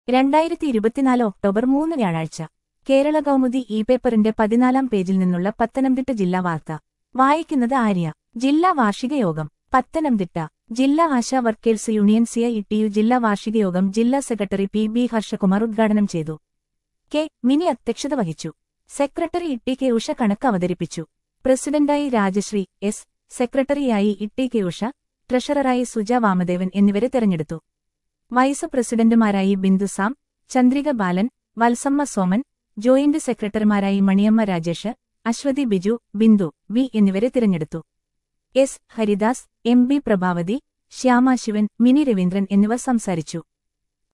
രണ്ടായിരത്തി ഇരുപത്തിനാല് ഒക്ടോബർ മൂന്ന് വ്യാഴാഴ്ച കേരള കൗമുദി ഇ പേപ്പറിന്റെ പതിനാലാം പേജിൽ നിന്നുള്ള പത്തനംതിട്ട ജില്ലാ വാർത്ത വായിക്കുന്നത് ആര്യ ജില്ലാ വാർഷിക യോഗം പത്തനംതിട്ട ജില്ലാ ASHA workers union CITU ജില്ലാ വാർഷിക യോഗം ജില്ലാ സെക്രട്ടറി പി ബി ഹർഷകുമാർ ഉദ്ഘാടനം ചെയ്തു കെ മിനി അധ്യക്ഷത വഹിച്ചു സെക്രട്ടറി ഇട്ടി കെ ഉഷ കണക്ക് അവതരിപ്പിച്ചു പ്രസിഡന്റായി രാജശ്രീ എസ് സെക്രട്ടറിയായി ഇട്ടി കെ ഉഷ ട്രഷററായി സുജ വാമദേവൻ എന്നിവരെ തെരഞ്ഞെടുത്തു വൈസ് പ്രസിഡന്റുമാരായി ബിന്ദു സാം ചന്ദ്രിക ബാലൻ വത്സമ്മ സോമൻ ജോയിന്റ് സെക്രട്ടറിമാരായി മണിയമ്മ രാജേഷ് അശ്വതി ബിജു ബിന്ദു വി എന്നിവരെ തിരഞ്ഞെടുത്തു S Haridas M B Prabhavathi Shyama Sivan Mini Raveendran എന്നിവർ സംസാരിച്ചു